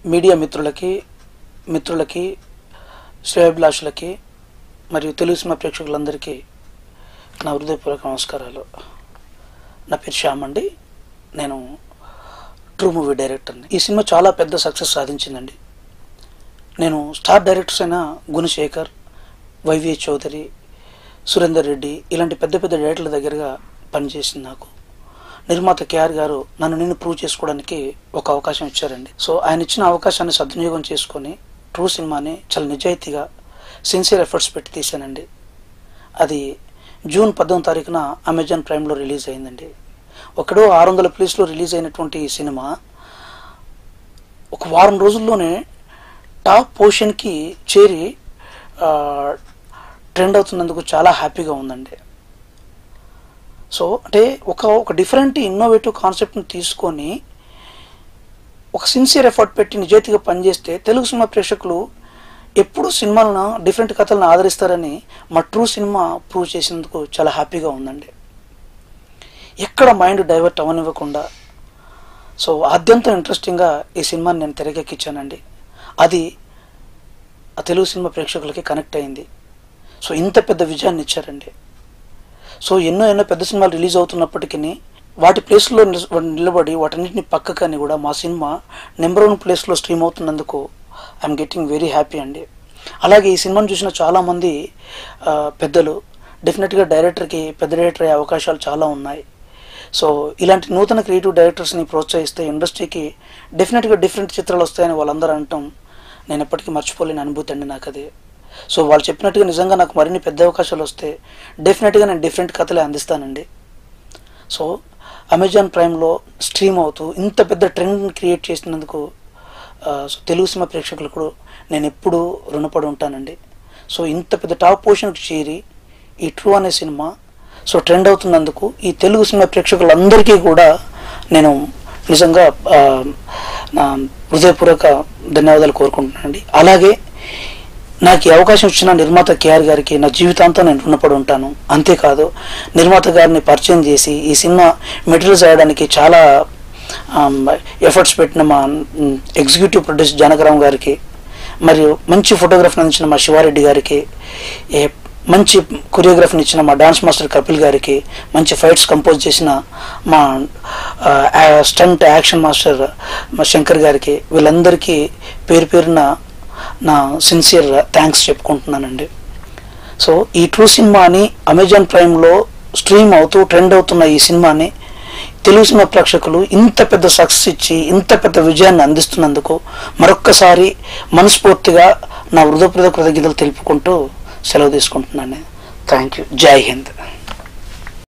media మిత్రులకి మిత్రులకి శ్రేయభిలాషులకి మరియు తెలుగు సినిమా ప్రేక్షకులందరికీ నా హృదయపూర్వక నమస్కారాలు నా పేరు శ్యామ్ అండి నేను ట్రూ మూవీ డైరెక్టర్ని ఈ సినిమా చాలా పెద్ద సక్సెస్ సాధించిందండి నేను స్టార్ డైరెక్టర్స్ అయిన గుణశేఖర్ వైవిఎస్ చౌదరి సురేందర్ రెడ్డి ఇలాంటి పెద్ద పెద్ద డైరెక్టర్ల దగ్గరగా పనిచేసింది నాకు నిర్మాత కేఆర్ గారు నన్ను నేను ప్రూవ్ చేసుకోవడానికి ఒక అవకాశం ఇచ్చారండి సో ఆయన ఇచ్చిన అవకాశాన్ని సద్వినియోగం చేసుకొని ట్రూ సినిమాని చాలా నిజాయితీగా సిన్సియర్ ఎఫర్ట్స్ పెట్టి తీశానండి అది జూన్ పద్దెనిమిది తారీఖున అమెజాన్ ప్రైమ్లో రిలీజ్ అయిందండి ఒకడో ఆరు వందల ప్లేస్లో రిలీజ్ అయినటువంటి ఈ సినిమా ఒక వారం రోజుల్లోనే టాప్ పొజిషన్కి చేరి ఆ, ట్రెండ్ అవుతున్నందుకు చాలా హ్యాపీగా ఉందండి సో అంటే ఒక ఒక డిఫరెంట్ ఇన్నోవేటివ్ కాన్సెప్ట్ని తీసుకొని ఒక సిన్సియర్ ఎఫర్ట్ పెట్టి నిజాయితీగా పనిచేస్తే తెలుగు సినిమా ప్రేక్షకులు ఎప్పుడు సినిమాలను డిఫరెంట్ కథలను ఆదరిస్తారని మా ట్రూ సినిమా ప్రూవ్ చేసినందుకు చాలా హ్యాపీగా ఉందండి ఎక్కడ మైండ్ డైవర్ట్ అవ్వనివ్వకుండా సో ఆద్యంతం ఇంట్రెస్టింగ్గా ఈ సినిమాని నేను తెరకెక్కించానండి అది ఆ తెలుగు సినిమా ప్రేక్షకులకి కనెక్ట్ అయింది సో ఇంత పెద్ద విజయాన్ని ఇచ్చారండి సో ఎన్నో ఎన్నో పెద్ద సినిమాలు రిలీజ్ అవుతున్నప్పటికీ వాటి ప్లేస్లో నిల- నిలబడి వాటన్నిటిని పక్కకని కూడా మా సినిమా నెంబర్ వన్ ప్లేస్లో స్ట్రీమ్ అవుతున్నందుకు ఐఎమ్ గెట్టింగ్ వెరీ హ్యాపీ అండి అలాగే ఈ సినిమాను చూసిన చాలామంది ఆ, పెద్దలు డెఫినెట్గా డైరెక్టర్కి పెద్ద డైరెక్టర్ అయ్యే అవకాశాలు చాలా ఉన్నాయి సో ఇలాంటి నూతన క్రియేటివ్ డైరెక్టర్స్ని ప్రోత్సహిస్తే ఇండస్ట్రీకి డెఫినెట్గా డిఫరెంట్ చిత్రాలు వస్తాయని వాళ్ళందరూ అంటాం నేను ఎప్పటికీ మర్చిపోలేని అనుభూతి అండి నాకు అది సో వాళ్ళు చెప్పినట్టుగా నిజంగా నాకు మరిన్ని పెద్ద అవకాశాలు వస్తే డెఫినెట్గా నేను డిఫరెంట్ కథలే అందిస్తానండి సో అమెజాన్ ప్రైమ్లో స్ట్రీమ్ అవుతూ ఇంత పెద్ద ట్రెండ్ క్రియేట్ చేసినందుకు ఆ, సో తెలుగు సినిమా ప్రేక్షకులకు నేను ఎప్పుడూ రుణపడి ఉంటానండి సో ఇంత పెద్ద టాప్ పొజిషన్కి చేరి ఈ ట్రూ అనే సినిమా సో ట్రెండ్ అవుతున్నందుకు ఈ తెలుగు సినిమా ప్రేక్షకులందరికీ కూడా నేను నిజంగా ఆ, నా హృదయపూర్వక ధన్యవాదాలు కోరుకుంటున్నానండి అలాగే నాకు ఈ అవకాశం ఇచ్చిన నిర్మాత కేఆర్ గారికి నా జీవితాంతం నేను రుణపడి ఉంటాను అంతేకాదు నిర్మాత గారిని పరిచయం చేసి ఈ సినిమా మెటీరియల్స్ వేయడానికి చాలా ఎఫర్ట్స్ పెట్టిన మా ఎగ్జిక్యూటివ్ ప్రొడ్యూసర్ జానకరామ్ గారికి మరియు మంచి ఫోటోగ్రఫీని అందించిన మా శివారెడ్డి గారికి ఏ మంచి కొరియోగ్రఫీని ఇచ్చిన మా డాన్స్ మాస్టర్ కపిల్ గారికి మంచి ఫైట్స్ కంపోజ్ చేసిన మా స్టంట్ యాక్షన్ మాస్టర్ మా శంకర్ గారికి వీళ్ళందరికీ పేరు పేరున నా సిన్సియర్ థ్యాంక్స్ చెప్పుకుంటున్నానండి సో ఈ ట్రూ సినిమాని అమెజాన్ ప్రైమ్లో స్ట్రీమ్ అవుతూ ట్రెండ్ అవుతున్న ఈ సినిమాని తెలుగు సినిమా ప్రేక్షకులు ఇంత పెద్ద సక్సెస్ ఇచ్చి ఇంత పెద్ద విజయాన్ని అందిస్తున్నందుకు మరొక్కసారి మనస్ఫూర్తిగా నా హృదయపూర్వక కృతజ్ఞతలు తెలుపుకుంటూ సెలవు తీసుకుంటున్నాను థ్యాంక్ యూ జై హింద్